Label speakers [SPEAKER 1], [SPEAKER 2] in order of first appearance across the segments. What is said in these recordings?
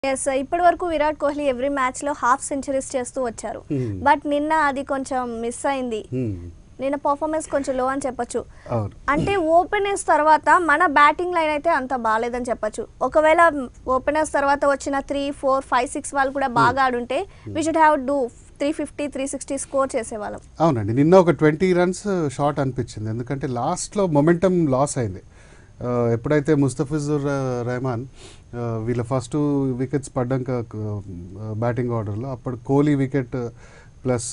[SPEAKER 1] Yes ఇప్పటి వరకు Virat Kohli every match లో హాఫ్ సెంచరీస్ చేస్తూ వచ్చారు
[SPEAKER 2] Hmm.
[SPEAKER 1] బట్ నిన్న అది కొంచెం మిస్ అయింది
[SPEAKER 2] హ్మ్.
[SPEAKER 1] నిన్న పర్ఫార్మెన్స్ కొంచెం లో అని చెప్పొచ్చు
[SPEAKER 2] అవును
[SPEAKER 1] అంటే ఓపెనర్స్ తర్వాత మన బ్యాటింగ్ లైన్ అయితే అంత బాగాలేదని చెప్పొచ్చు ఒకవేళ ఓపెనర్స్ తర్వాత వచ్చిన త్రీ ఫోర్ ఫైవ్ సిక్స్ వాళ్ళు కూడా బాగా ఆడుంటే we should have do three fifty three sixty score చేసేవాళ్ళం
[SPEAKER 2] అవునండి నిన్న ఒక ట్వంటీ రన్స్ షార్ట్ అనిపించింది ఎందుకంటే లాస్ట్లో మొమెంటం లాస్ అయింది ఆ, ఎప్పుడైతే ముస్తఫిజుర్ రెహమాన్ ఆ, వీళ్ళ ఫస్ట్ వికెట్స్ పడ్డాక బ్యాటింగ్ ఆర్డర్లో అప్పుడు Kohli wicket plus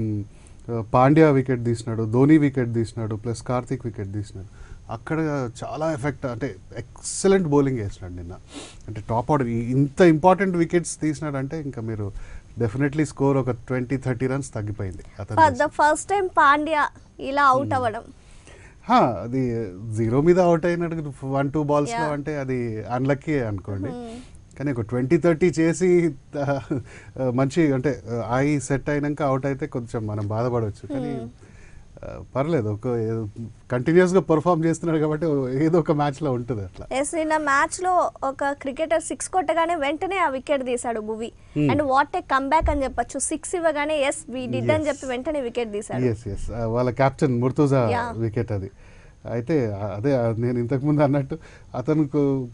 [SPEAKER 2] Pandya wicket తీసినాడు ధోని వికెట్ తీసినాడు ప్లస్ కార్తిక్ వికెట్ తీసినాడు అక్కడ చాలా ఎఫెక్ట్ అంటే ఎక్సలెంట్ బౌలింగ్ వేసినాడు నిన్న అంటే టాప్ ఆర్డర్ ఇంత ఇంపార్టెంట్ వికెట్స్ తీసినాడంటే ఇంకా మీరు డెఫినెట్లీ స్కోర్ ఒక ట్వంటీ థర్టీ రన్స్ తగ్గిపోయింది
[SPEAKER 1] ఫర్ ద
[SPEAKER 2] అతను
[SPEAKER 1] ఫస్ట్ టైం పాండ్యా ఇలా అవుట్ అవ్వడం
[SPEAKER 2] హా, అది జీరో మీద అవుట్ అయినట్టు వన్ టూ బాల్స్లో
[SPEAKER 1] Yeah.
[SPEAKER 2] అంటే అది అన్లక్కీ అనుకోండి
[SPEAKER 1] Hmm.
[SPEAKER 2] కానీ ఒక ట్వంటీ థర్టీ చేసి ఆ, మంచి అంటే ఐ సెట్ అయినాక అవుట్ అయితే కొంచెం మనం బాధపడవచ్చు కానీ ఆ, పర్లేదు ఒక కంటిన్యూస్గా పర్ఫామ్ చేస్తున్నాడు కాబట్టి ఏదో ఒక మ్యాచ్లో ఉంటుంది అట్లా
[SPEAKER 1] ఎస్ నిన్న మ్యాచ్ లో ఒక క్రికెటర్ సిక్స్ కొట్టగానే వెంటనే ఆ వికెట్ తీశాడు Bhuvi
[SPEAKER 2] Hmm.
[SPEAKER 1] And what a comeback అని చెప్పొచ్చు సిక్స్ ఇవ్వగానే ఎస్ వి డిడ్ అని
[SPEAKER 2] Yes.
[SPEAKER 1] చెప్పి వెంటనే వికెట్ తీశాడు
[SPEAKER 2] ఎస్ ఎస్ వాళ్ళ కెప్టెన్ ముర్తుజా
[SPEAKER 1] Yeah.
[SPEAKER 2] వికెట్ అది అయితే ఆ- అదే ఆ నేను ఇంతకుముందు అన్నట్టు అతను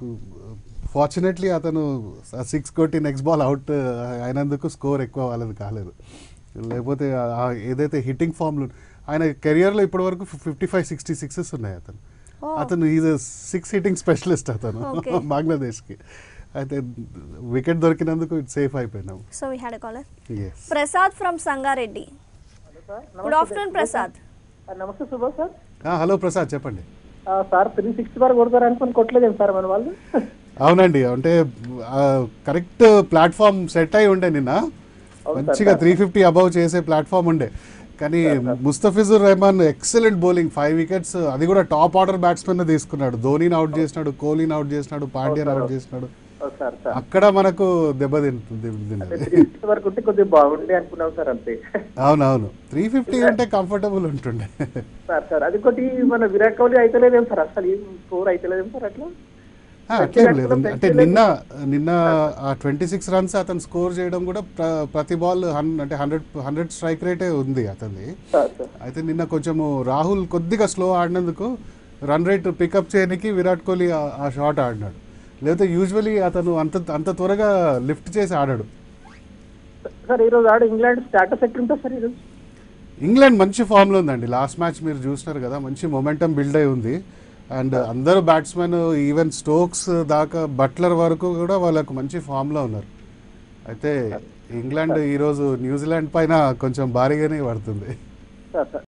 [SPEAKER 2] ఫార్చునేట్లీ అతను సిక్స్ కొట్టి నెక్స్ట్ బాల్ అవుట్ అయినందుకు స్కోర్ ఎక్కువ వాళ్ళది కాలేదు లేకపోతే ఆ- ఆ ఏదైతే హిట్టింగ్ ఫామ్లు ఆయన కెరియర్లో ఇప్పటివరకు ఫిఫ్టీ ఫైవ్ సిక్స్టీ సిక్సెస్ ఉన్నాయి అతను
[SPEAKER 1] Oh.
[SPEAKER 2] అతను ఈజ్ సిక్స్ హిట్టింగ్ స్పెషలిస్ట్ అతను
[SPEAKER 1] Okay.
[SPEAKER 2] బంగ్లాదేశ్కి అయితే వికెట్ దొరికినందుకు సేఫ్ అయిపోయినాం
[SPEAKER 1] so we had caller
[SPEAKER 2] S
[SPEAKER 1] Prasad from Sangareddy good afternoon Prasad
[SPEAKER 3] ఆ, నమస్తే సుభాష్ సార్
[SPEAKER 2] హలో ప్రసాద్ చెప్పండి
[SPEAKER 3] ఆ, సార్ త్రీ సిక్స్టీ వరకు కొడతారు అనుకుని కొట్టలేదేం సార్ మన వాళ్ళు
[SPEAKER 2] అవునండి అంటే కరెక్ట్ ప్లాట్ఫామ్ సెట్ అయి ఉండే నిన్న మంచిగా త్రీ ఫిఫ్టీ అబౌవ్ చేసే ప్లాట్ఫామ్ ఉండే కానీ Mustafizur Rahman excellent bowling five wickets అది కూడా టాప్ ఆర్డర్ బ్యాట్స్మెన్ తీసుకున్నాడు ధోనీని అవుట్ చేసినాడు కోహ్లీని అవుట్ చేసినాడు పాండ్యాని అవుట్ చేసినాడు
[SPEAKER 3] ఓ, సార్ సార్
[SPEAKER 2] అక్కడ మనకు దెబ్బ తింటుంది
[SPEAKER 3] అంటే
[SPEAKER 2] తిన్నది
[SPEAKER 3] త్రీ సిక్స్టీ వరకు ఉంటే కొద్దిగా బాగుండే అనుకున్నాం సార్ అంతే
[SPEAKER 2] అవునవును త్రీ ఫిఫ్టీ అంటే కంఫర్టబుల్ ఉంటుండే
[SPEAKER 3] సార్ సార్ అది ఒకటి మన విరాట్ కోహ్లీ అయితలేదేం సార్ అసలు ఏం స్కోర్ అయితలేదేం సార్ అట్లా
[SPEAKER 2] ఆ, అట్లేం లేదు అంటే నిన్న నిన్న ఆ ట్వంటీ సిక్స్ రన్స్ అతను స్కోర్ చేయడం కూడా ప్ర- ప్రతి బాల్ హన్ అంటే హండ్రెడ్ హండ్రెడ్ స్ట్రైక్ రేటే ఉంది అతనిది
[SPEAKER 3] సార్ సార్
[SPEAKER 2] అయితే నిన్న కొంచెము రాహుల్ కొద్దిగా స్లో ఆడినందుకు రన్ రేట్ పికప్ చేయడానికి విరాట్ కోహ్లీ ఆ- ఆ షాట్ ఆడినాడు లేకపోతే యూజువలీ అతను అంత అంత త్వరగా లిఫ్ట్ చేసి ఆడాడు
[SPEAKER 3] సార్ ఈరోజు ఆడ ఇంగ్లాండ్ స్టాటస్ ఎట్లుంటుంది సార్ ఈరోజు
[SPEAKER 2] ఇంగ్లాండ్ మంచి ఫామ్లో ఉందండి లాస్ట్ మ్యాచ్ మీరు చూసినారు కదా మంచి మొమెంటం బిల్డ్ అయి ఉంది అండ్ అందరూ బ్యాట్స్మెన్ ఈవెన్ స్టోక్స్ దాకా బట్లర్ వరకు కూడా వాళ్ళకు మంచి ఫామ్లో ఉన్నారు అయితే ఇంగ్లాండ్ ఈరోజు న్యూజిలాండ్ పైన కొంచెం భారీగానే పడుతుంది
[SPEAKER 3] సార్ సార్